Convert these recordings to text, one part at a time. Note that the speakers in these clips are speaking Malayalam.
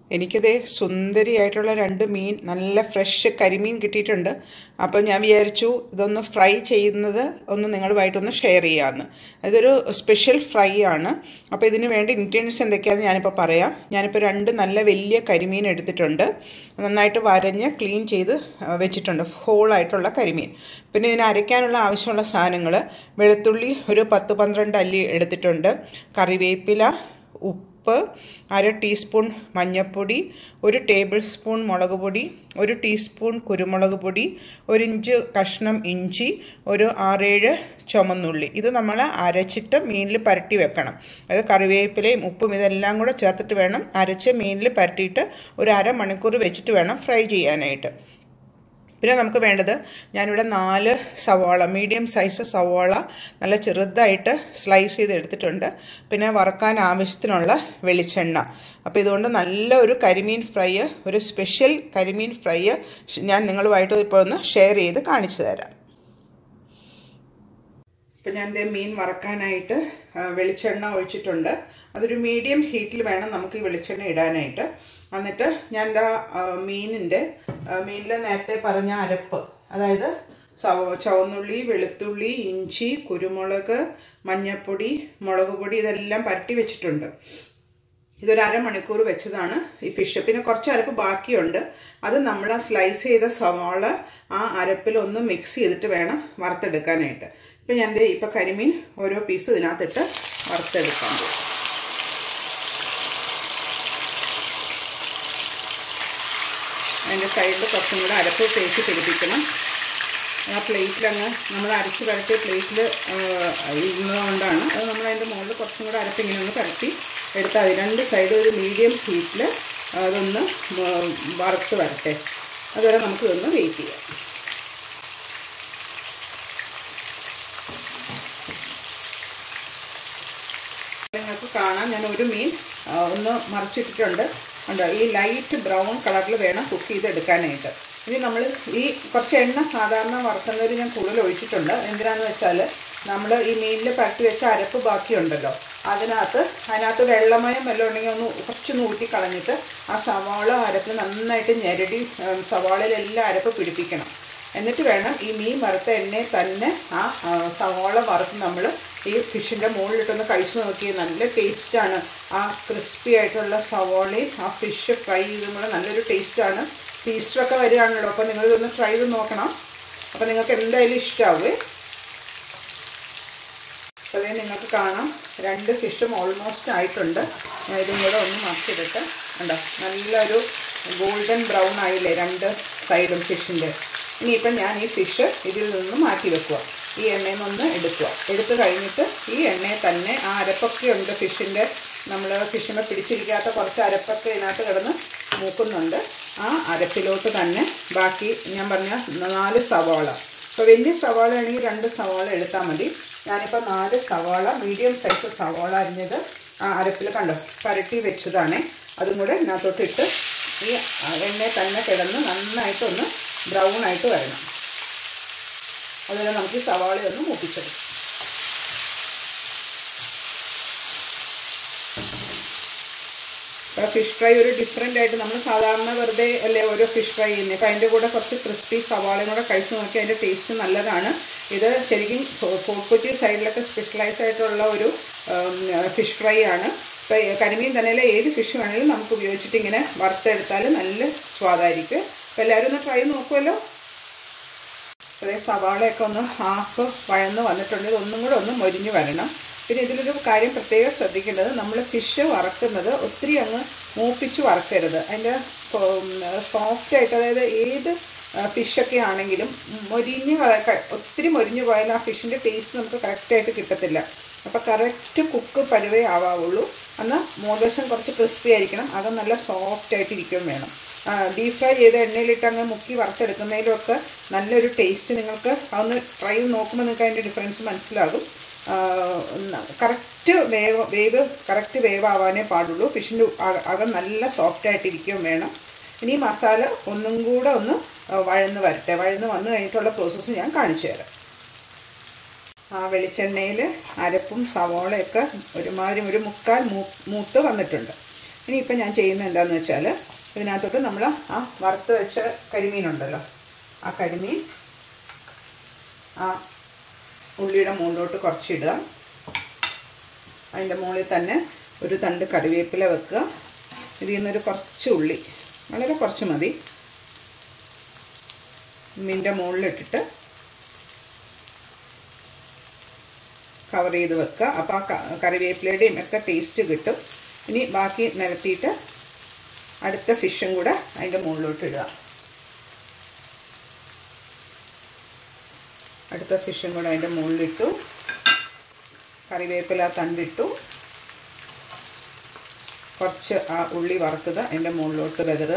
എനിക്കിതേ സുന്ദരിയായിട്ടുള്ള രണ്ട് മീൻ നല്ല ഫ്രഷ് കരിമീൻ കിട്ടിയിട്ടുണ്ട് അപ്പോൾ ഞാൻ വിചാരിച്ചു ഇതൊന്ന് ഫ്രൈ ചെയ്യുന്നത് ഒന്ന് നിങ്ങളുമായിട്ടൊന്ന് ഷെയർ ചെയ്യാമെന്ന് ഇതൊരു സ്പെഷ്യൽ ഫ്രൈ ആണ് അപ്പോൾ ഇതിന് വേണ്ടി ഇൻഗ്രീഡിയൻസ് എന്തൊക്കെയാണെന്ന് ഞാനിപ്പോൾ പറയാം ഞാനിപ്പോൾ രണ്ട് നല്ല വലിയ കരിമീൻ എടുത്തിട്ടുണ്ട് നന്നായിട്ട് വരഞ്ഞ് ക്ലീൻ ചെയ്ത് ആ, വെച്ചിട്ടുണ്ട് ഹോളായിട്ടുള്ള കരിമീൻ പിന്നെ ഇതിന് അരയ്ക്കാനുള്ള ആവശ്യമുള്ള സാധനങ്ങൾ വെളുത്തുള്ളി ഒരു പത്ത് പന്ത്രണ്ട് അല്ലി എടുത്തിട്ടുണ്ട് കറിവേപ്പില ഉപ്പ് അര ടീസ്പൂൺ മഞ്ഞൾപ്പൊടി ഒരു ടേബിൾ സ്പൂൺ മുളക് പൊടി ഒരു ടീസ്പൂൺ കുരുമുളക് പൊടി ഒരു ഇഞ്ച് കഷ്ണം ഇഞ്ചി ഒരു ആറേഴ് ചുമന്നുള്ളി ഇത് നമ്മൾ അരച്ചിട്ട് മീനിൽ പരട്ടി വെക്കണം അത് കറിവേപ്പിലയും ഉപ്പും ഇതെല്ലാം കൂടെ ചേർത്തിട്ട് വേണം അരച്ച് മീനിൽ പരട്ടിയിട്ട് ഒരു അരമണിക്കൂർ വെച്ചിട്ട് വേണം ഫ്രൈ ചെയ്യാനായിട്ട് പിന്നെ നമുക്ക് വേണ്ടത് ഞാനിവിടെ നാല് സവാള മീഡിയം സൈസ് സവാള നല്ല ചെറുതായിട്ട് സ്ലൈസ് ചെയ്ത് എടുത്തിട്ടുണ്ട് പിന്നെ വറക്കാൻ ആവശ്യത്തിനുള്ള വെളിച്ചെണ്ണ അപ്പോൾ ഇതുകൊണ്ട് നല്ല ഒരു കരിമീൻ ഫ്രൈ ഒരു സ്പെഷ്യൽ കരിമീൻ ഫ്രൈ ഞാൻ നിങ്ങളുമായിട്ട് ഇപ്പോൾ ഒന്ന് ഷെയർ ചെയ്ത് കാണിച്ചു തരാം ഇപ്പം ഞാൻ ദേ മീൻ വറക്കാനായിട്ട് ആ, വെളിച്ചെണ്ണ ഒഴിച്ചിട്ടുണ്ട് അതൊരു മീഡിയം ഹീറ്റിൽ വേണം നമുക്ക് ഈ വെളിച്ചെണ്ണ ഇടാനായിട്ട് എന്നിട്ട് ഞാൻ ദാ മീനിൻ്റെ മീനിൽ നേരത്തെ പറഞ്ഞ അരപ്പ് അതായത് ചവ ചുവന്നുള്ളി വെളുത്തുള്ളി ഇഞ്ചി കുരുമുളക് മഞ്ഞൾപ്പൊടി മുളക് പൊടി ഇതെല്ലാം പരട്ടി വെച്ചിട്ടുണ്ട് ഇതൊരു അരമണിക്കൂർ വെച്ചതാണ് ഈ ഫിഷ് പിന്നെ കുറച്ച് അരപ്പ് ബാക്കിയുണ്ട് അത് നമ്മൾ ആ സ്ലൈസ് ചെയ്ത സവാള ആ അരപ്പിൽ ഒന്ന് മിക്സ് ചെയ്തിട്ട് വേണം വറുത്തെടുക്കാനായിട്ട് ഇപ്പം ഞാൻ ദേ ഇപ്പം കരിമീൻ ഓരോ പീസ് ഇതിനകത്തിട്ട് വറുത്തെടുക്കാൻ പോകും അതിൻ്റെ സൈഡിൽ കുറച്ചും കൂടെ അരപ്പ് തേച്ച് പിടിപ്പിക്കണം ആ പ്ലേറ്റിലങ്ങ് നമ്മൾ അരച്ച് പരട്ടിയ പ്ലേറ്റിൽ ഇരുന്നതുകൊണ്ടാണ് അത് നമ്മൾ അതിൻ്റെ മുകളിൽ കുറച്ചും കൂടെ അരപ്പ് ഇങ്ങനെ ഒന്ന് പരട്ടി എടുത്താൽ മതി രണ്ട് സൈഡും ഒരു മീഡിയം ഹീറ്റിൽ അതൊന്ന് വറുത്ത് വരട്ടെ അതുവരെ നമുക്ക് ഇതൊന്ന് വെയിറ്റ് ചെയ്യാം നിങ്ങൾക്ക് കാണാം ഞാൻ ഒരു മീൻ ആ, ഒന്ന് മറിച്ചിട്ടിട്ടുണ്ട് ഉണ്ട് ഈ ലൈറ്റ് ബ്രൗൺ കളറിൽ വേണം കുക്ക് ചെയ്തെടുക്കാനായിട്ട് ഇനി നമ്മൾ ഈ കുറച്ച് എണ്ണ സാധാരണ വറുക്കുന്നവർ ഞാൻ കൂടുതൽ ഒഴിച്ചിട്ടുണ്ട് എന്തിനാന്ന് വെച്ചാൽ നമ്മൾ ഈ മീനിൽ പരട്ടി വെച്ച അരപ്പ് ബാക്കിയുണ്ടല്ലോ അതിനകത്ത് അതിനകത്ത് വെള്ളമയം വല്ലതും ഉണ്ടെങ്കിൽ ഒന്ന് കുറച്ചൊന്ന് ഊറ്റി കളഞ്ഞിട്ട് ആ സവാള അരപ്പ് നന്നായിട്ട് ഞെരടി ഉം, സവാളയിലെല്ലാം അരപ്പ് പിടിപ്പിക്കണം എന്നിട്ട് വേണം ഈ മീൻ വറുത്ത എണ്ണയിൽ തന്നെ ആ ആ, സവാള വറുത്ത് നമ്മൾ ഈ ഫിഷിൻ്റെ മുകളിലിട്ടൊന്ന് കഴിച്ചു നോക്കി നല്ല ടേസ്റ്റാണ് ആ ക്രിസ്പി ആയിട്ടുള്ള സവാളയും ആ ഫിഷ് ഫ്രൈ ചെയ്തും കൂടെ നല്ലൊരു ടേസ്റ്റാണ് ടേസ്റ്റൊക്കെ വരികയാണല്ലോ അപ്പോൾ നിങ്ങളിതൊന്ന് ട്രൈ ചെയ്ത് നോക്കണം അപ്പോൾ നിങ്ങൾക്ക് എന്തായാലും ഇഷ്ടമാവുമേ അപ്പോൾ ഇത് നിങ്ങൾക്ക് കാണാം രണ്ട് ഫിഷും ഓൾമോസ്റ്റ് ആയിട്ടുണ്ട് ഞാൻ ഇതും കൂടെ ഒന്ന് മറിച്ചിട്ടിട്ട് ഉണ്ടോ നല്ലൊരു ഗോൾഡൻ ബ്രൗൺ ആയില്ലേ രണ്ട് സൈഡും ഫിഷിൻ്റെ ഇനിയിപ്പം ഞാൻ ഈ ഫിഷ് ഇതിൽ നിന്ന് മാറ്റി വെക്കുക ഈ എണ്ണയിൽ നിന്ന് എടുക്കുക എടുത്തു കഴിഞ്ഞിട്ട് ഈ എണ്ണയിൽ തന്നെ ആ അരപ്പൊക്കെ ഉണ്ട് ഫിഷിൻ്റെ നമ്മൾ ഫിഷിനെ പിടിച്ചിരിക്കാത്ത കുറച്ച് അരപ്പൊക്കെ ഇതിനകത്ത് കിടന്ന് മൂക്കുന്നുണ്ട് ആ അരപ്പിലോട്ട് തന്നെ ബാക്കി ഞാൻ പറഞ്ഞ നാല് സവാള ഇപ്പോൾ വലിയ സവാള ആണെങ്കിൽ രണ്ട് സവാള എടുത്താൽ മതി ഞാനിപ്പോൾ നാല് സവാള മീഡിയം സൈസ് സവാള അരിഞ്ഞത് ആ അരപ്പിൽ കണ്ടോ പരട്ടി വെച്ചതാണ് അതും കൂടെ ഇതിനകത്തോട്ട് ഇട്ട് ഈ എണ്ണയിൽ തന്നെ കിടന്ന് നന്നായിട്ടൊന്ന് ബ്രൗൺ ആയിട്ട് വരണം അതുപോലെ നമുക്ക് ഈ സവാള ഒന്ന് മൂപ്പിച്ചെടുക്കാം ഇപ്പോൾ ഫിഷ് ഫ്രൈ ഒരു ഡിഫറെൻ്റ് ആയിട്ട് നമ്മൾ സാധാരണ വെറുതെ അല്ലേ ഓരോ ഫിഷ് ഫ്രൈ ചെയ്യുന്നത് അപ്പോൾ അതിൻ്റെ കൂടെ കുറച്ച് ക്രിസ്പി സവാളയും കൂടെ കഴിച്ച് നോക്കി അതിൻ്റെ ടേസ്റ്റ് നല്ലതാണ് ഇത് ശരിക്കും ഫോർട്ട് കൊച്ചി സൈഡിലൊക്കെ സ്പെഷ്യലൈസ് ആയിട്ടുള്ള ഒരു ഫിഷ് ഫ്രൈ ആണ് ഇപ്പോൾ കരിമീൻ തന്നെയല്ല ഏത് ഫിഷ് വേണമെങ്കിലും നമുക്ക് ഉപയോഗിച്ചിട്ട് ഇങ്ങനെ വറുത്തെടുത്താൽ നല്ല സ്വാദായിരിക്കും അപ്പോൾ എല്ലാവരും ഒന്ന് ട്രൈ നോക്കുമല്ലോ അതേ സവാളയൊക്കെ ഒന്ന് ഹാഫ് വഴന്ന് വന്നിട്ടുണ്ട് ഇതൊന്നും കൂടെ ഒന്ന് മൊരിഞ്ഞ് വരണം പിന്നെ ഇതിലൊരു കാര്യം പ്രത്യേകം ശ്രദ്ധിക്കേണ്ടത് നമ്മൾ ഫിഷ് വറക്കുന്നത് ഒത്തിരി അങ്ങ് മൂപ്പിച്ച് വറക്കരുത് അതിൻ്റെ സോഫ്റ്റ് ആയിട്ട് അതായത് ഏത് ഫിഷൊക്കെ ആണെങ്കിലും മൊരിഞ്ഞ് വ- ക- ഒത്തിരി മൊരിഞ്ഞ് പോയാൽ ആ ഫിഷിൻ്റെ ടേസ്റ്റ് നമുക്ക് കറക്റ്റായിട്ട് കിട്ടത്തില്ല അപ്പോൾ കറക്റ്റ് കുക്ക് പരുവേ ആവാവുള്ളൂ എന്നാൽ മോദശം കുറച്ച് ക്രിസ്പി ആയിരിക്കണം അത് നല്ല സോഫ്റ്റ് ആയിട്ട് ഇരിക്കുകയും വേണം ഡീപ് ഫ്രൈ ചെയ്ത എണ്ണയിലിട്ട് അങ്ങ് മുക്കി വറുത്തെടുക്കുന്നതിലൊക്കെ നല്ലൊരു ടേസ്റ്റ് നിങ്ങൾക്ക് അതൊന്ന് ട്രൈ ചെയ്ത് നോക്കുമ്പോൾ നിങ്ങൾക്ക് അതിൻ്റെ ഡിഫറൻസ് മനസ്സിലാകും correct wave wave correct wave ആവാനേ പാടുള്ളൂ ഫിഷിൻ്റെ അകം നല്ല സോഫ്റ്റ് ആയിട്ടിരിക്കുകയും വേണം ഇനി ഈ മസാല ഒന്നും കൂടെ ഒന്ന് ആ, വഴന്ന് വരട്ടെ വഴന്ന് വന്നു കഴിഞ്ഞിട്ടുള്ള പ്രോസസ്സ് ഞാൻ കാണിച്ചു തരാം ആ വെളിച്ചെണ്ണയിൽ അരപ്പും സവോളയൊക്കെ ഒരുമാതിരി ഒരു മുക്കാൽ മൂ മൂത്ത് വന്നിട്ടുണ്ട് ഇനിയിപ്പോൾ ഞാൻ ചെയ്യുന്നത് എന്താണെന്ന് വെച്ചാൽ ഇതിനകത്തോട്ട് നമ്മൾ ആ വറുത്ത് വെച്ച കരിമീനുണ്ടല്ലോ ആ കരിമീൻ ആ ഉള്ളിയുടെ മുകളിലോട്ട് കുറച്ചിടുക അതിൻ്റെ മുകളിൽ തന്നെ ഒരു തണ്ട് കറിവേപ്പില വെക്കുക ഇതിൽ നിന്നൊരു കുറച്ച് ഉള്ളി വളരെ കുറച്ച് മതി മീൻ്റെ മുകളിലിട്ടിട്ട് കവർ ചെയ്ത് വെക്കുക അപ്പോൾ ആ കറിവേപ്പിലയുടെയും ഒക്കെ ടേസ്റ്റ് കിട്ടും ഇനി ബാക്കി നിരത്തിയിട്ട് അടുത്ത ഫിഷും കൂടെ അതിൻ്റെ മുകളിലോട്ട് ഇടുക അടുത്ത ഫിഷും കൂടെ അതിൻ്റെ മുകളിലിട്ടു കറിവേപ്പില തണ്ടിട്ടു കുറച്ച് ആ ഉള്ളി വറുത്തത് അതിൻ്റെ മുകളിലോട്ട് വെതറുക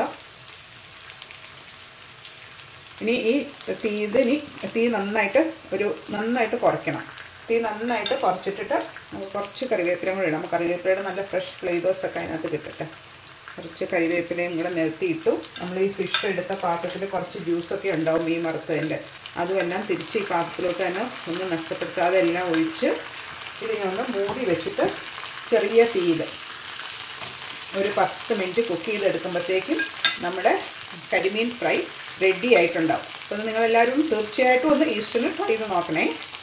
ഇനി ഈ തീ ഇതിനി തീ നന്നായിട്ട് ഒരു നന്നായിട്ട് കുറയ്ക്കണം തീ നന്നായിട്ട് കുറച്ചിട്ടിട്ട് നമുക്ക് കുറച്ച് കറിവേപ്പിലയും കൂടെ ഇടാം കറിവേപ്പിലയുടെ നല്ല ഫ്രഷ് ഫ്ലേവേഴ്സ് ഒക്കെ അതിനകത്ത് കിട്ടട്ടെ കുറച്ച് കരിവേപ്പിലയും കൂടെ നിരത്തിയിട്ടു നമ്മൾ ഈ ഫിഷ് എടുത്ത പാത്രത്തിൽ കുറച്ച് ജ്യൂസൊക്കെ ഉണ്ടാവും മീൻ വറുത്തതിൻ്റെ അതുമെല്ലാം തിരിച്ച് ഈ പാത്രത്തിലോട്ട് തന്നെ ഒന്നും നഷ്ടപ്പെടുത്താതെ എല്ലാം ഒഴിച്ച് ഇതിനെ ഒന്ന് മൂടി വെച്ചിട്ട് ചെറിയ തീയിൽ ഒരു പത്ത് മിനിറ്റ് കുക്ക് ചെയ്തെടുക്കുമ്പോഴത്തേക്കും നമ്മുടെ കരിമീൻ ഫ്രൈ റെഡി ആയിട്ടുണ്ടാവും അപ്പോൾ നിങ്ങളെല്ലാവരും തീർച്ചയായിട്ടും ഒന്ന് ഈസ്റ്ററിന് ട്രൈ ചെയ്ത് നോക്കണേ